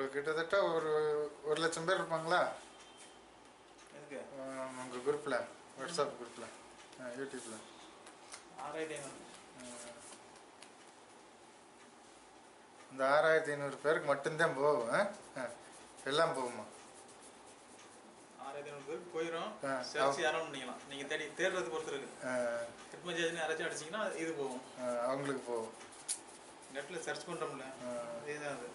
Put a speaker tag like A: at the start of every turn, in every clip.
A: கிட்டத்தட்ட ஒரு ஒரு லட்சம் பேர் இருப்பாங்களா
B: எதுக்கு
A: உங்கள் குரூப்பில் வாட்ஸ்அப் குரூப்பில் யூடியூப்பில்
B: ஆறாயிரத்தி ஐநூறு
A: இந்த ஆறாயிரத்தி ஐநூறு பேருக்கு மட்டும்தான் போகும் ஆ? ஆ. எல்லாம் போகுமா
B: ஆறாயிரத்தி ஐநூறு பேருக்கு போயிடும்
A: ஆ,
B: சேர்த்து யாரும் பண்ணிக்கலாம் நீங்கள் தேடி தேடுறது பொறுத்து இருக்கு
A: ஆ,
B: ஹெட்மஜாஜ்னு யாராச்சும் அடிச்சிங்கன்னா இது போகும்
A: ஆ, அவங்களுக்கு போகும்
B: நெட்டில் சர்ச் பண்ணுறோம்ல
A: ஆ.
B: இதுதான் அது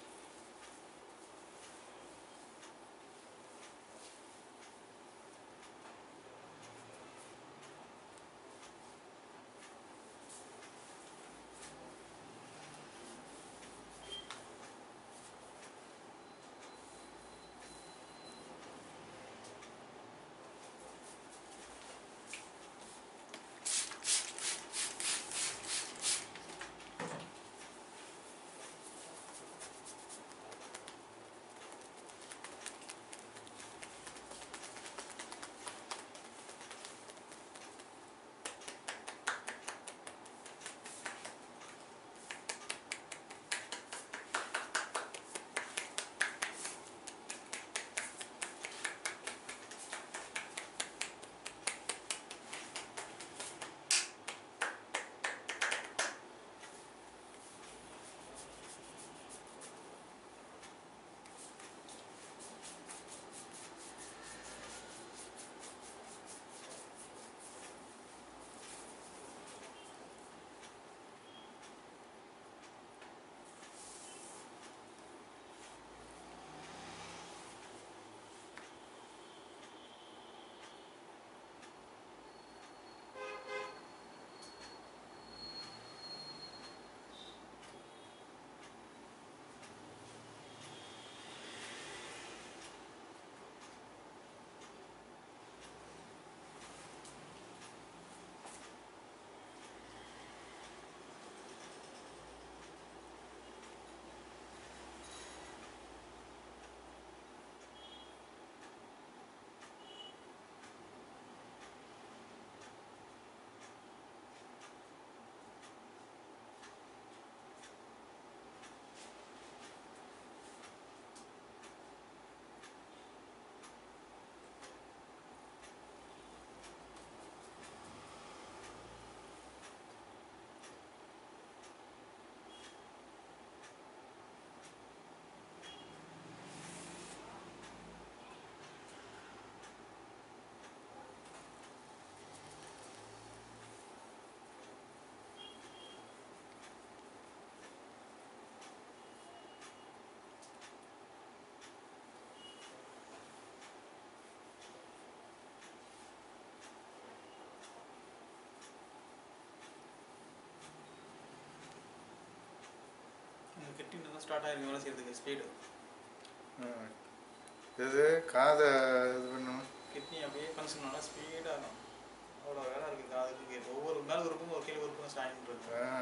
B: இந்த கெட்டிங் நல்லா ஸ்டார்ட் ஆயிருக்கு வேலை செய்யறதுக்கு ஸ்பீடு
A: ம். இது காதை இது பண்ணணும்
B: கிட்னி அப்படியே ஃபங்க்ஷன் நல்லா ஸ்பீடாக இருக்கும் அவ்வளோ வேலை இருக்குது அதுக்கு ஒவ்வொரு மேல் குரூப்பும் ஒரு கீழ் குரூப்பும் ஸ்டாயின் இருக்கு
A: ஆ.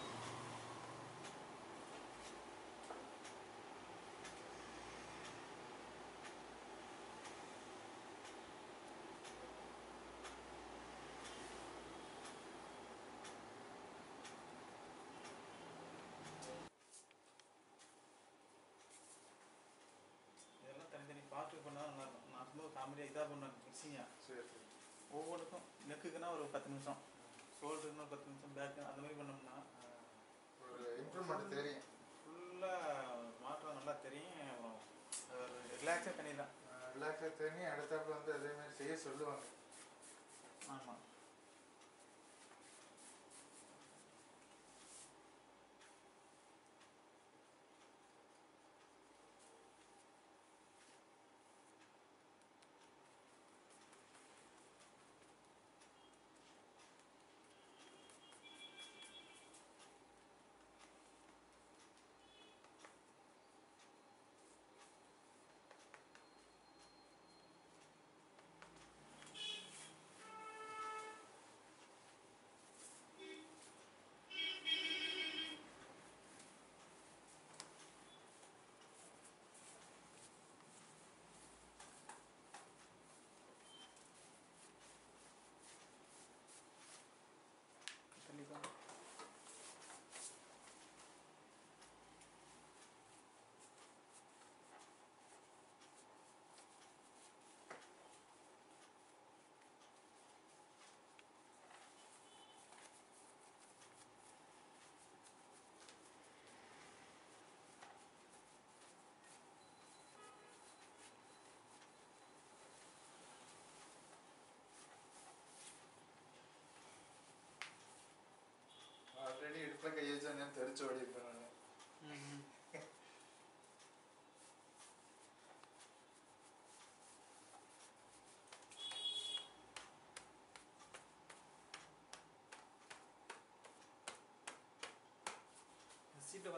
B: இதெல்லாம் தனித்தனி பார்ட்டு பண்ணால் நல்லா இருக்கும் நான் ரொம்ப காமெடியாக இதாக பண்ணுவேன் மிக்சிங்காக
A: சரி சரி
B: ஒவ்வொன்றுக்கும் நெக்குக்குன்னா ஒரு பத்து நிமிஷம் ஷோல்டருக்குன்னா ஒரு பத்து நிமிஷம் பேக்கு அந்த மாதிரி பண்ணோம்னா
A: ஒரு இம்ப்ரூவ்மெண்ட் தெரியும்
B: ஃபுல்லாக மாற்றம் நல்லா தெரியும் அப்புறம் ரிலாக்ஸாக பண்ணிடலாம்
A: ரிலாக்ஸாக தெரியும் அடுத்தாப்புல வந்து அதே மாதிரி செய்ய சொல்லுவாங்க
B: ஆமாம்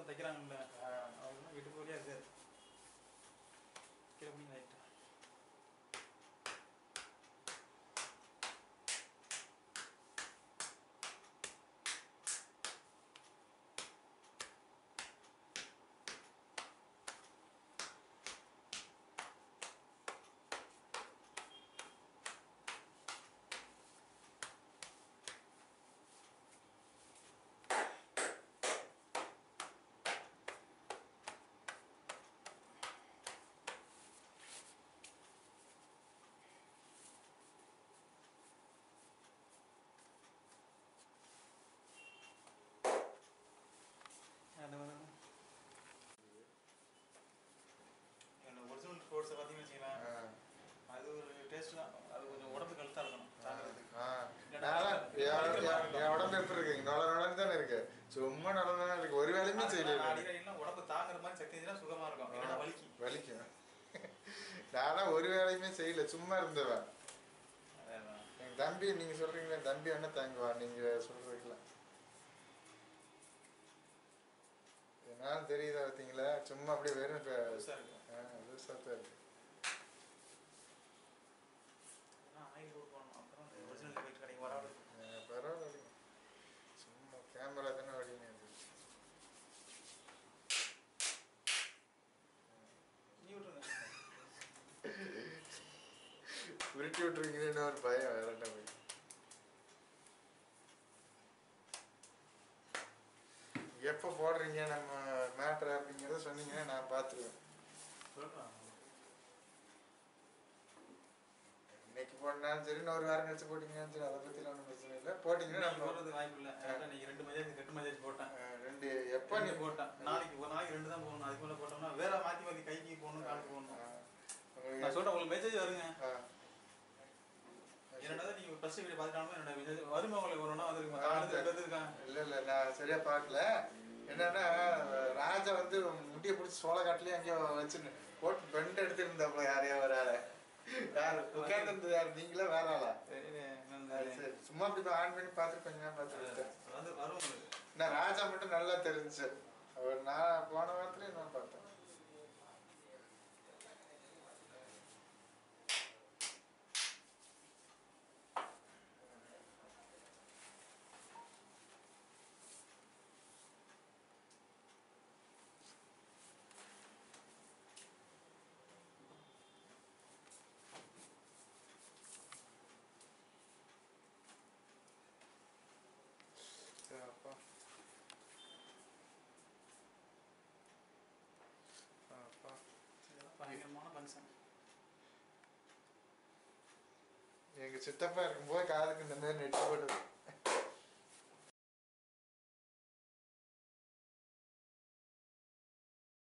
B: உட்காந்து தைக்கிறாங்கல்ல
A: ஆ.
B: அவங்க இடுப்பு வழியாக இருக்காது கீழே பண்ணி லைட்டா அந்த மாதிரி என்னோட ஒரிஜினல் ஸ்போர்ட்ஸை பார்த்தீங்கன்னு வச்சுக்கலாம் அது ஒரு டேஸ்ட் தான் அது கொஞ்சம் உடம்பு கழுத்தாக இருக்கணும் சாப்பிட்றதுக்கு
A: ஆ. நான்லாம் என் என் என் உடம்பு எப்படி இருக்கு நொல நொலன்னு தானே இருக்கு சும்மா நொலன்னு இருக்கு ஒரு வேலையுமே செய்யல
B: அடிக்கடிலாம் உடம்பு தாங்குற மாதிரி சக்தி இருந்துச்சுன்னா சுகமா இருக்கும் இல்லைன்னா வலிக்கு
A: வலிக்கும் நானா ஒரு வேலையுமே செய்யல சும்மா இருந்தவன்
B: அதான்
A: எங்க தம்பி நீங்க சொல்றீங்களே தம்பி என்ன தாங்குவா நீங்க சொல்றதுக்குலாம் என்னால தெரியுதா பார்த்தீங்களா சும்மா அப்படியே வெறும் இப்ப-
B: புதுசா இருக்கு.
A: ஆ, லூசா தான் இருக்கு
B: ஆயில் போட் பண்ணணும் அப்புறம் ஒரிஜினல் வெயிட் கிடைக்கும் வராது
A: ஆ, பரவாயில்ல சும்மா கேமரா தானே ஓடினே இருக்கு
B: நீ விட்டுருங்க
A: உருட்டி விட்டுருவீங்கன்னு ஒரு பயம் வேற என்ன போய் எப்போ போடுறீங்க நம்ம மேட்ரு அப்படிங்கிறத சொன்னீங்கன்னா நான் பார்த்துருவேன்
B: சொல்றான்
A: இன்னைக்கு போடனாலும் சரி இன்னும் ஒரு வாரம் கழிச்சு போட்டீங்கன்னாலும் சரி அதை பற்றிலாம் ஒன்றும் பிரச்சனை இல்லை போட்டிங்கன்னா
B: இன்னைக்கு
A: நம்ம
B: போடுறதுக்கு வாய்ப்பு இல்லை ஏன்னா நீங்க ரெண்டு மதியம் கெட்டு மதியம் போட்டேன்
A: ஆ, ரெண்டு எப்போ நீ
B: பண்ணி போட்டேன் நாளைக்கு ஒரு நாளைக்கு ரெண்டு தான் போகணும் அதுக்கு மேலே போட்டோம்னா வேற மாற்றி மாற்றி கைக்கு போகணும் காலுக்கு
A: ஆ,
B: போகணும்
A: உங்களுக்கு-
B: நான் சொல்றேன் உங்களுக்கு மெசேஜ் வருங்க
A: ஆ.
B: என்னடா நீங்க ஃபர்ஸ்ட் வீடியோ பார்த்துட்டாலும் என்னோட மெசேஜ் வருமா உங்களுக்கு வரணும் அது
A: ஆ,
B: இருக்கு
A: சரி.
B: இருக்கான்
A: இல்ல இல்ல நான் சரியா பார்க்கல என்னன்னா ராஜா வந்து முடிய பிடிச்சி சோள காட்டுலயே அங்கேயோ வச்சு போட்டு பெண்ட் எடுத்துருந்தாப்புல யாரையோ ஒரு ஆளை யார் உட்கார்ந்து இருந்தது யார் நீங்களா வேற ஆளா அது சரி சும்மா அப்படி ஆன் பண்ணி பார்த்துட்டு கொஞ்ச நேரம் பார்த்துட்டு விட்டேன்.
B: வந்து வரும் உங்களுக்கு
A: நான் ராஜா மட்டும் நல்லா தெரிஞ்சு அவர் நான் போன வாரத்துல நான் பார்த்தேன் சரி, அப்பா அப்பா
B: இதெல்லாம் பயங்கரமான மனுஷன்
A: எங்க சித்தப்பா இருக்கும்போது காதுக்கு இந்த மாதிரி நெட்டு போடுது